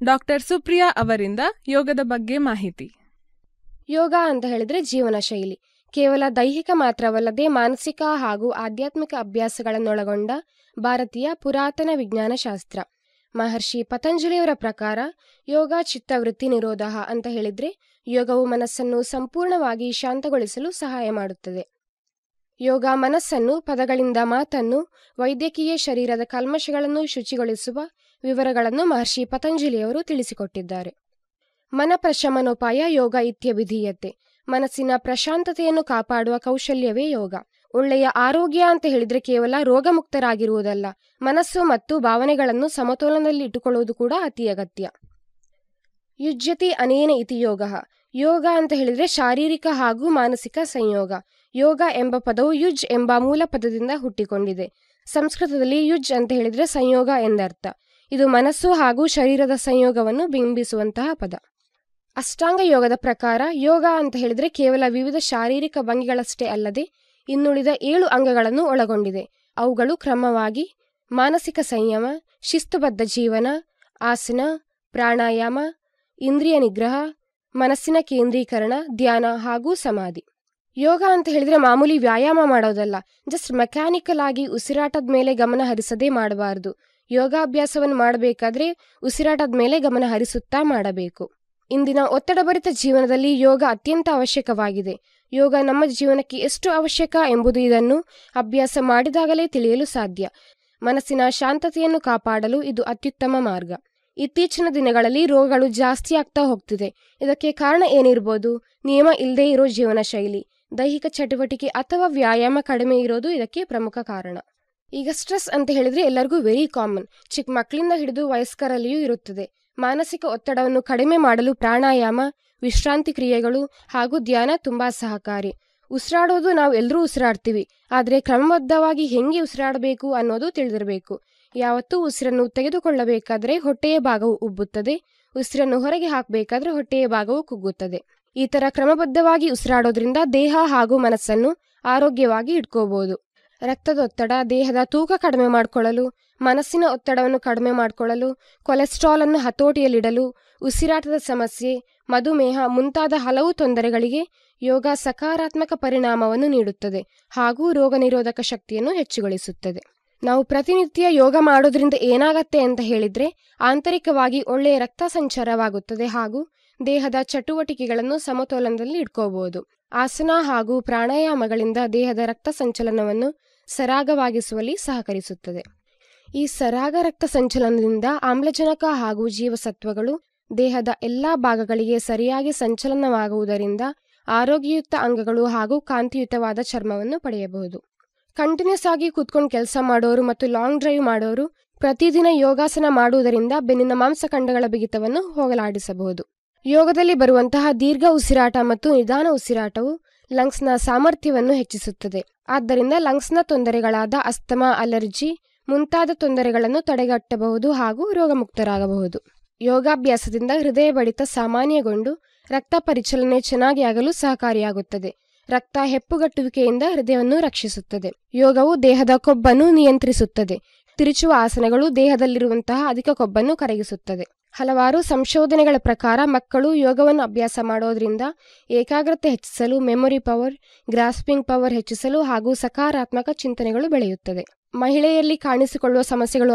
doctor Supriya ಅವರಿಂದ ಯೋಗದ ಬಗ್ಗೆ ಮಾಹಿತಿ ಯೋಗ ಅಂತ ಹೇಳಿದ್ರೆ ಜೀವನ ಶೈಲಿ ಕೇವಲ ದೈಹಿಕ ಮಾತ್ರವಲ್ಲದೆ ಮಾನಸಿಕ ಹಾಗೂ ಆಧ್ಯಾತ್ಮಿಕ ಅಭ್ಯಾಸಗಳನ್ನೊಳಗೊಂಡ ಭಾರತೀಯ ಪುರಾತನ ವಿಜ್ಞಾನ ಶಾಸ್ತ್ರ ಮಹರ್ಷಿ ಪತಂಜಲಿಯವರ ಪ್ರಕಾರ ಯೋಗ ಚಿತ್ತವೃತ್ತಿ ನಿರೋಧ ಅಂತ ಹೇಳಿದ್ರೆ ಯೋಗವು ಮನಸ್ಸನ್ನು ಸಂಪೂರ್ಣವಾಗಿ ಶಾಂತಗೊಳಿಸಲು ಸಹಾಯ ಮಾಡುತ್ತದೆ ಯೋಗ ಮನಸ್ಸನ್ನು ಪದಗಳಿಂದ ಮಾತನ್ನು ವೈದ್ಯಕೀಯ ಶರೀರದ ಕಲ್ಮಶಗಳನ್ನು ಶುಚಿಗೊಳಿಸುವ ವಿವರಗಳನ್ನು ಮಹರ್ಷಿ ಪತಂಜಲಿಯವರು ತಿಳಿಸಿಕೊಟ್ಟಿದ್ದಾರೆ ಮನ ಪ್ರಶಮನೋಪಾಯ ಯೋಗ ಇತ್ಯಭಿಧೀಯತೆ ಮನಸ್ಸಿನ ಪ್ರಶಾಂತತೆಯನ್ನು ಕಾಪಾಡುವ ಕೌಶಲ್ಯವೇ ಯೋಗ ಒಳ್ಳೆಯ ಆರೋಗ್ಯ ಅಂತ ಹೇಳಿದ್ರೆ ಕೇವಲ ರೋಗಮುಕ್ತರಾಗಿರುವುದಲ್ಲ ಮನಸ್ಸು ಮತ್ತು ಭಾವನೆಗಳನ್ನು ಸಮತೋಲನದಲ್ಲಿ ಇಟ್ಟುಕೊಳ್ಳುವುದು ಕೂಡ ಅತಿ ಅಗತ್ಯ ಯುಜ್ಯತಿ ಅನೇನ ಇತಿ ಯೋಗ ಯೋಗ ಅಂತ ಹೇಳಿದ್ರೆ ಶಾರೀರಿಕ ಹಾಗೂ ಮಾನಸಿಕ ಸಂಯೋಗ ಯೋಗ ಎಂಬ ಪದವು ಯುಜ್ ಎಂಬ ಮೂಲ ಪದದಿಂದ ಹುಟ್ಟಿಕೊಂಡಿದೆ ಸಂಸ್ಕೃತದಲ್ಲಿ ಯುಜ್ ಅಂತ ಹೇಳಿದ್ರೆ ಸಂಯೋಗ ಎಂದರ್ಥ ಇದು ಮನಸ್ಸು ಹಾಗೂ ಶರೀರದ ಸಂಯೋಗವನ್ನು ಬಿಂಬಿಸುವಂತಹ ಪದ ಅಷ್ಟಾಂಗ ಯೋಗದ ಪ್ರಕಾರ ಯೋಗ ಅಂತ ಹೇಳಿದ್ರೆ ಕೇವಲ ವಿವಿಧ ಶಾರೀರಿಕ ಭಂಗಿಗಳಷ್ಟೇ ಅಲ್ಲದೆ ಇನ್ನುಳಿದ ಏಳು ಅಂಗಗಳನ್ನು ಒಳಗೊಂಡಿದೆ ಅವುಗಳು ಕ್ರಮವಾಗಿ ಮಾನಸಿಕ ಸಂಯಮ ಶಿಸ್ತುಬದ್ಧ ಜೀವನ ಆಸನ ಪ್ರಾಣಾಯಾಮ ಇಂದ್ರಿಯ ನಿಗ್ರಹ ಮನಸ್ಸಿನ ಕೇಂದ್ರೀಕರಣ ಧ್ಯಾನ ಹಾಗೂ ಸಮಾಧಿ ಯೋಗ ಅಂತ ಹೇಳಿದ್ರೆ ಮಾಮೂಲಿ ವ್ಯಾಯಾಮ ಮಾಡೋದಲ್ಲ ಜಸ್ಟ್ ಮೆಕ್ಯಾನಿಕಲ್ ಆಗಿ ಉಸಿರಾಟದ ಮೇಲೆ ಗಮನ ಹರಿಸದೇ ಮಾಡಬಾರದು ಯೋಗಾಭ್ಯಾಸವನ್ನು ಮಾಡಬೇಕಾದ್ರೆ ಉಸಿರಾಟದ ಮೇಲೆ ಗಮನ ಹರಿಸುತ್ತಾ ಮಾಡಬೇಕು ಇಂದಿನ ಒತ್ತಡಭರಿತ ಜೀವನದಲ್ಲಿ ಯೋಗ ಅತ್ಯಂತ ಅವಶ್ಯಕವಾಗಿದೆ ಯೋಗ ನಮ್ಮ ಜೀವನಕ್ಕೆ ಎಷ್ಟು ಅವಶ್ಯಕ ಎಂಬುದು ಇದನ್ನು ಅಭ್ಯಾಸ ಮಾಡಿದಾಗಲೇ ತಿಳಿಯಲು ಸಾಧ್ಯ ಮನಸ್ಸಿನ ಶಾಂತತೆಯನ್ನು ಕಾಪಾಡಲು ಇದು ಅತ್ಯುತ್ತಮ ಮಾರ್ಗ ಇತ್ತೀಚಿನ ದಿನಗಳಲ್ಲಿ ರೋಗಗಳು ಜಾಸ್ತಿ ಆಗ್ತಾ ಹೋಗ್ತಿದೆ ಇದಕ್ಕೆ ಕಾರಣ ಏನಿರ್ಬೋದು ನಿಯಮ ಇಲ್ಲದೇ ಇರೋ ಜೀವನ ಶೈಲಿ ದೈಹಿಕ ಚಟುವಟಿಕೆ ಅಥವಾ ವ್ಯಾಯಾಮ ಕಡಿಮೆ ಇರೋದು ಇದಕ್ಕೆ ಪ್ರಮುಖ ಕಾರಣ ಈಗ ಸ್ಟ್ರೆಸ್ ಅಂತ ಹೇಳಿದ್ರೆ ಎಲ್ಲರಿಗೂ ವೆರಿ ಕಾಮನ್ ಚಿಕ್ಕ ಮಕ್ಕಳಿಂದ ಹಿಡಿದು ವಯಸ್ಕರಲ್ಲಿಯೂ ಇರುತ್ತದೆ ಮಾನಸಿಕ ಒತ್ತಡವನ್ನು ಕಡಿಮೆ ಮಾಡಲು ಪ್ರಾಣಾಯಾಮ ವಿಶ್ರಾಂತಿ ಕ್ರಿಯೆಗಳು ಹಾಗೂ ಧ್ಯಾನ ತುಂಬಾ ಸಹಕಾರಿ ಉಸಿರಾಡೋದು ನಾವು ಎಲ್ಲರೂ ಉಸಿರಾಡ್ತೀವಿ ಆದರೆ ಕ್ರಮಬದ್ಧವಾಗಿ ಹೆಂಗೆ ಉಸಿರಾಡಬೇಕು ಅನ್ನೋದು ತಿಳಿದಿರಬೇಕು ಯಾವತ್ತೂ ಉಸಿರನ್ನು ತೆಗೆದುಕೊಳ್ಳಬೇಕಾದ್ರೆ ಹೊಟ್ಟೆಯ ಭಾಗವು ಉಬ್ಬುತ್ತದೆ ಉಸಿರನ್ನು ಹೊರಗೆ ಹಾಕಬೇಕಾದ್ರೆ ಹೊಟ್ಟೆಯ ಭಾಗವು ಕುಗ್ಗುತ್ತದೆ ಈ ತರ ಕ್ರಮಬದ್ಧವಾಗಿ ಉಸಿರಾಡೋದ್ರಿಂದ ದೇಹ ಹಾಗೂ ಮನಸ್ಸನ್ನು ಆರೋಗ್ಯವಾಗಿ ಇಟ್ಕೋಬಹುದು ರಕ್ತದೊತ್ತಡ ದೇಹದ ತೂಕ ಕಡಿಮೆ ಮಾಡಿಕೊಳ್ಳಲು ಮನಸ್ಸಿನ ಒತ್ತಡವನ್ನು ಕಡಿಮೆ ಮಾಡಿಕೊಳ್ಳಲು ಕೊಲೆಸ್ಟ್ರಾಲ್ ಅನ್ನು ಹತೋಟಿಯಲ್ಲಿಡಲು ಉಸಿರಾಟದ ಸಮಸ್ಯೆ ಮಧುಮೇಹ ಮುಂತಾದ ಹಲವು ತೊಂದರೆಗಳಿಗೆ ಯೋಗ ಸಕಾರಾತ್ಮಕ ಪರಿಣಾಮವನ್ನು ನೀಡುತ್ತದೆ ಹಾಗೂ ರೋಗ ನಿರೋಧಕ ಶಕ್ತಿಯನ್ನು ಹೆಚ್ಚುಗೊಳಿಸುತ್ತದೆ ನಾವು ಪ್ರತಿನಿತ್ಯ ಯೋಗ ಮಾಡೋದ್ರಿಂದ ಏನಾಗತ್ತೆ ಅಂತ ಹೇಳಿದ್ರೆ ಆಂತರಿಕವಾಗಿ ಒಳ್ಳೆಯ ರಕ್ತ ಸಂಚಾರವಾಗುತ್ತದೆ ಹಾಗೂ ದೇಹದ ಚಟುವಟಿಕೆಗಳನ್ನು ಸಮತೋಲನದಲ್ಲಿ ಇಟ್ಕೋಬಹುದು ಆಸನ ಹಾಗೂ ಪ್ರಾಣಾಯಾಮಗಳಿಂದ ದೇಹದ ರಕ್ತ ಸಂಚಲನವನ್ನು ಸರಾಗವಾಗಿಸುವಲ್ಲಿ ಸಹಕರಿಸುತ್ತದೆ ಈ ಸರಾಗ ರಕ್ತ ಸಂಚಲನದಿಂದ ಆಮ್ಲಜನಕ ಹಾಗೂ ಜೀವಸತ್ವಗಳು ದೇಹದ ಎಲ್ಲಾ ಭಾಗಗಳಿಗೆ ಸರಿಯಾಗಿ ಸಂಚಲನವಾಗುವುದರಿಂದ ಆರೋಗ್ಯಯುತ ಅಂಗಗಳು ಹಾಗೂ ಕಾಂತಿಯುತವಾದ ಚರ್ಮವನ್ನು ಪಡೆಯಬಹುದು ಕಂಟಿನ್ಯೂಸ್ ಆಗಿ ಕೂತ್ಕೊಂಡು ಕೆಲಸ ಮಾಡೋರು ಮತ್ತು ಲಾಂಗ್ ಡ್ರೈವ್ ಮಾಡೋರು ಪ್ರತಿದಿನ ಯೋಗಾಸನ ಮಾಡುವುದರಿಂದ ಬೆನ್ನಿನ ಮಾಂಸಖಂಡಗಳ ಬಿಗಿತವನ್ನು ಹೋಗಲಾಡಿಸಬಹುದು ಯೋಗದಲ್ಲಿ ಬರುವಂತಹ ದೀರ್ಘ ಉಸಿರಾಟ ಮತ್ತು ನಿಧಾನ ಉಸಿರಾಟವು ಲಂಗ್ಸ್ನ ಸಾಮರ್ಥ್ಯವನ್ನು ಹೆಚ್ಚಿಸುತ್ತದೆ ಆದ್ದರಿಂದ ಲಂಗ್ಸ್ನ ತೊಂದರೆಗಳಾದ ಅಸ್ತಮಾ ಅಲರ್ಜಿ ಮುಂತಾದ ತೊಂದರೆಗಳನ್ನು ತಡೆಗಟ್ಟಬಹುದು ಹಾಗೂ ರೋಗಮುಕ್ತರಾಗಬಹುದು ಯೋಗಾಭ್ಯಾಸದಿಂದ ಹೃದಯ ಬಡಿತ ಸಾಮಾನ್ಯಗೊಂಡು ರಕ್ತ ಪರಿಚಲನೆ ಚೆನ್ನಾಗಿ ಆಗಲು ಸಹಕಾರಿಯಾಗುತ್ತದೆ ರಕ್ತ ಹೆಪ್ಪುಗಟ್ಟುವಿಕೆಯಿಂದ ಹೃದಯವನ್ನು ರಕ್ಷಿಸುತ್ತದೆ ಯೋಗವು ದೇಹದ ಕೊಬ್ಬನ್ನು ನಿಯಂತ್ರಿಸುತ್ತದೆ ತಿರುಚುವ ಆಸನಗಳು ದೇಹದಲ್ಲಿರುವಂತಹ ಅಧಿಕ ಕೊಬ್ಬನ್ನು ಕರಗಿಸುತ್ತದೆ ಹಲವಾರು ಸಂಶೋಧನೆಗಳ ಪ್ರಕಾರ ಮಕ್ಕಳು ಯೋಗವನ್ನು ಅಭ್ಯಾಸ ಮಾಡೋದ್ರಿಂದ ಏಕಾಗ್ರತೆ ಹೆಚ್ಚಿಸಲು ಮೆಮೊರಿ ಪವರ್ ಗ್ರಾಸ್ಪಿಂಗ್ ಪವರ್ ಹೆಚ್ಚಿಸಲು ಹಾಗೂ ಸಕಾರಾತ್ಮಕ ಚಿಂತನೆಗಳು ಬೆಳೆಯುತ್ತದೆ ಮಹಿಳೆಯಲ್ಲಿ ಕಾಣಿಸಿಕೊಳ್ಳುವ ಸಮಸ್ಯೆಗಳು